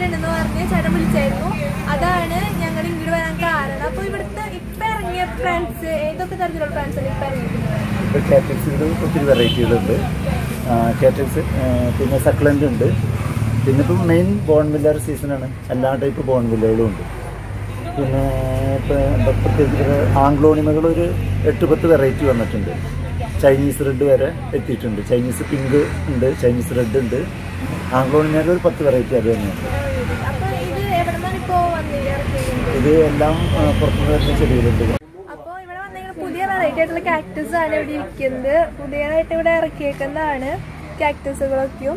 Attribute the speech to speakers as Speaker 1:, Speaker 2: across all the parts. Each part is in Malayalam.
Speaker 1: ഇറങ്ങിയിട്ടുണ്ടെന്ന് പറഞ്ഞ് ചേട്ടൻ വിളിച്ചായിരുന്നു അതാണ് ഞങ്ങൾ ഇങ്ങോട്ട് വരാൻ കാരണം അപ്പൊ ഇവിടുത്തെ ഇപ്പൊ ഇറങ്ങിയ ഫ്രണ്ട്സ് ഏതൊക്കെ തരത്തിലുള്ള ഫ്രണ്ട്സ് ആണ് ഇപ്പൊ ഇറങ്ങിയിരിക്കുന്നത്
Speaker 2: ഇപ്പോൾ കാറ്റക്സിൽ ഒത്തിരി വെറൈറ്റികളുണ്ട് കാറ്റക്സ് പിന്നെ സക്ലൻ്റ് ഉണ്ട് പിന്നെ ഇപ്പം മെയിൻ ബോൺ വില്ലർ സീസണാണ് എല്ലാ ടൈപ്പ് ബോൺ വില്ലകളും ഉണ്ട് പിന്നെ ഇപ്പോൾ എന്താ പ്രത്യേകിച്ച് ആംഗ്ലോണിമകൾ ഒരു എട്ട് പത്ത് വെറൈറ്റി വന്നിട്ടുണ്ട് ചൈനീസ് റെഡ് വരെ എത്തിയിട്ടുണ്ട് ചൈനീസ് പിങ്ക് ഉണ്ട് ചൈനീസ് റെഡ് ഉണ്ട് ആംഗ്ലോണിമയിൽ ഒരു പത്ത് വെറൈറ്റി അത് തന്നെയുണ്ട്
Speaker 1: അപ്പൊ ഇത് എവിടെ നിന്നാണ് ഇപ്പോ വന്ന് ഇറക്കിയിരിക്കുന്നത്
Speaker 2: ഇത് എല്ലാം ആ, പുറത്തുനിന്ന് വരുന്ന ചെടികളുണ്ട്
Speaker 1: അപ്പൊ ഇവിടെ വന്നിങ്ങനെ പുതിയ വെറൈറ്റി ആയിട്ടുള്ള കാക്ടസ് ആണ് ഇവിടെ ഇരിക്കുന്നത് പുതിയതായിട്ട് ഇവിടെ ഇറക്കിയേക്കുന്നതാണ് കാക്ടസുകളൊക്കെയും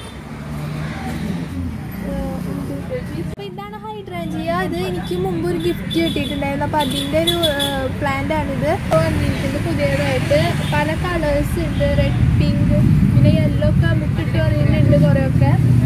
Speaker 1: അപ്പൊ ഇതാണ് ഹൈഡ്രാഞ്ചിയ ഇത് എനിക്ക് മുമ്പ് ഒരു ഗിഫ്റ്റ് കിട്ടിയിട്ടുണ്ടായിരുന്നു അപ്പൊ അതിന്റെ ഒരു പ്ലാന്റ് ആണിത് ഇപ്പൊ വന്നിരിക്കുന്നത് പുതിയതായിട്ട് പല കളേഴ്സ് ഉണ്ട് റെഡ് പിങ്ക് പിന്നെ യെല്ലോ ഒക്കെ മുക്കിട്ട് വന്നിട്ടുണ്ട് കുറെ ഒക്കെ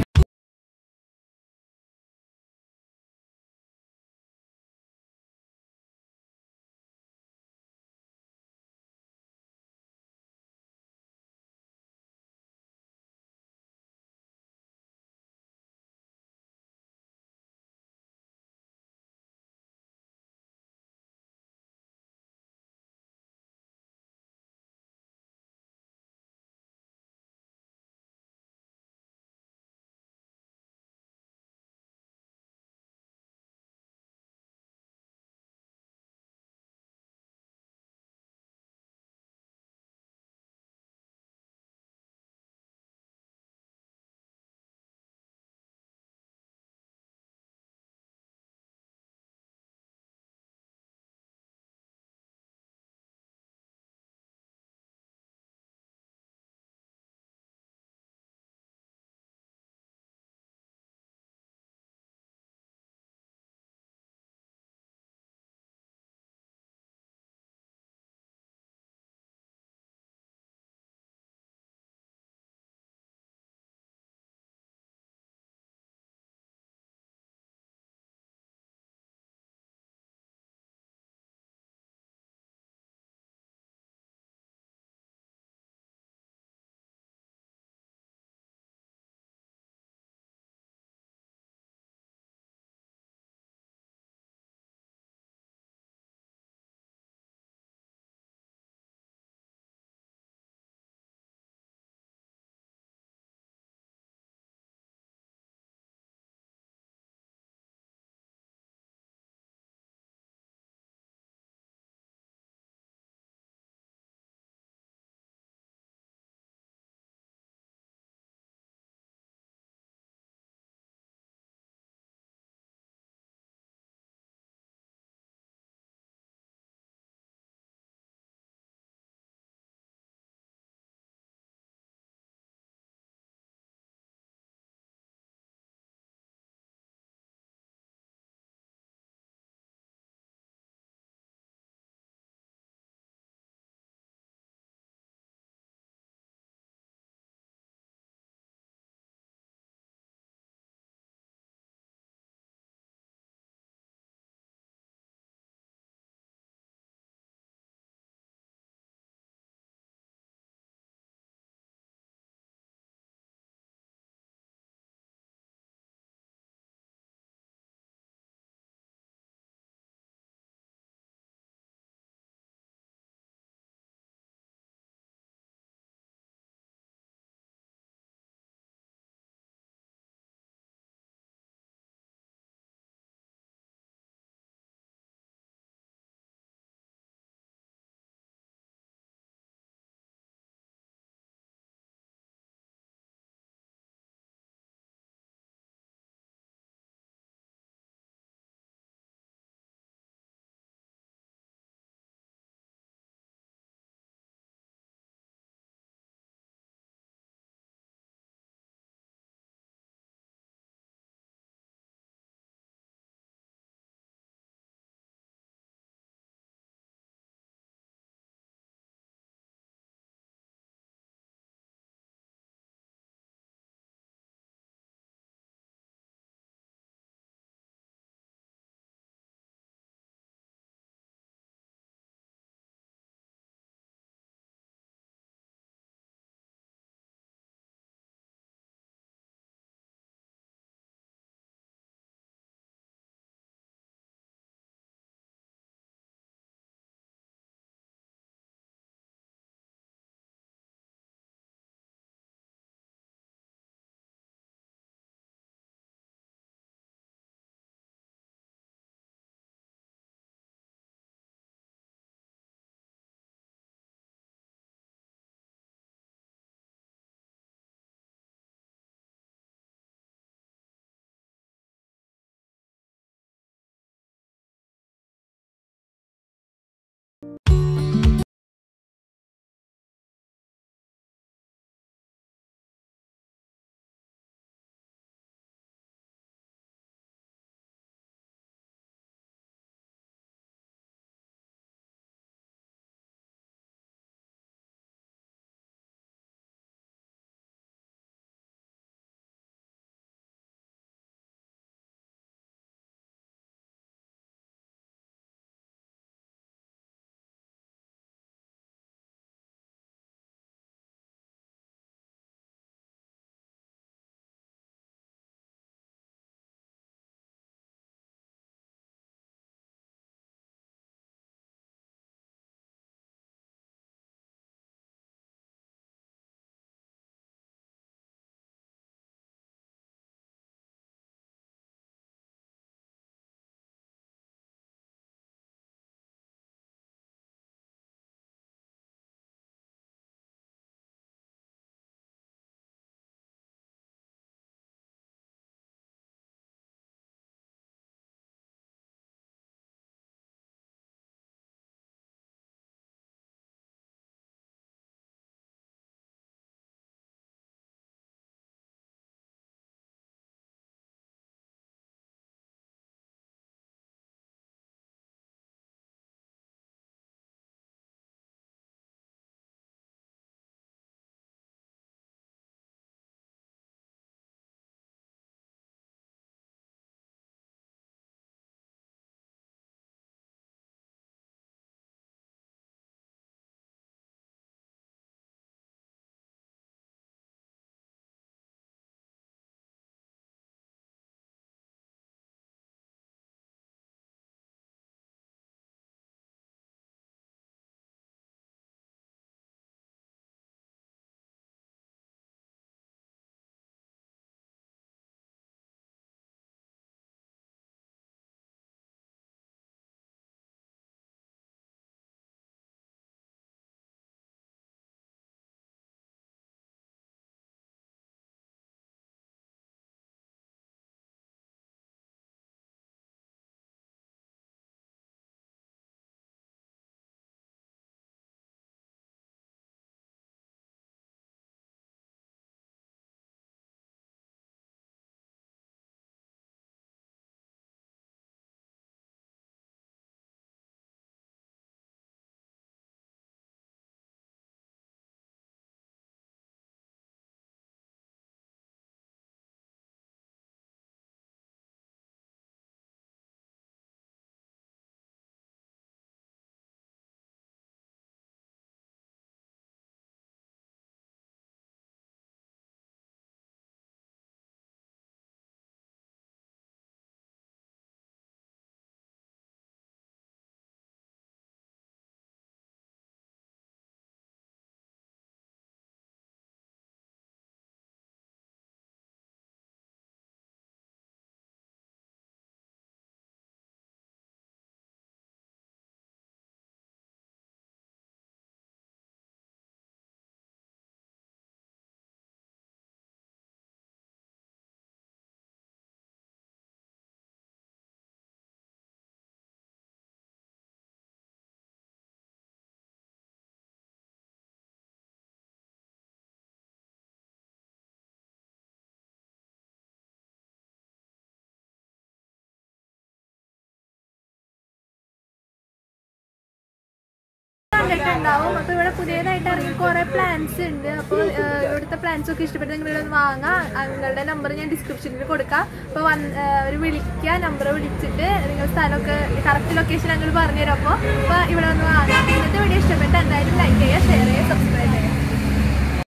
Speaker 1: കണ്ടിട്ടുണ്ടാവും അപ്പോൾ ഇവിടെ പുതിയതായിട്ട് ഇറങ്ങി കുറേ പ്ലാൻസ് ഉണ്ട് അപ്പോൾ ഇവിടുത്തെ പ്ലാൻസ് ഒക്കെ ഇഷ്ടപ്പെട്ട് നിങ്ങൾ ഇവിടെ ഒന്ന് വാങ്ങാം നിങ്ങളുടെ നമ്പർ ഞാൻ ഡിസ്ക്രിപ്ഷനിൽ കൊടുക്കാം അപ്പോൾ വന്ന് അവർ വിളിക്കുക നമ്പർ വിളിച്ചിട്ട് നിങ്ങൾ സ്ഥലമൊക്കെ കറക്റ്റ് ലൊക്കേഷൻ ഞങ്ങൾ പറഞ്ഞുതരാം അപ്പോൾ അപ്പോൾ ഇവിടെ ഒന്ന് വാങ്ങാം ഇന്നത്തെ വീഡിയോ ഇഷ്ടപ്പെട്ട് എന്തായാലും ലൈക്ക് ചെയ്യുക ഷെയർ ചെയ്യുക സബ്സ്ക്രൈബ് ചെയ്യുക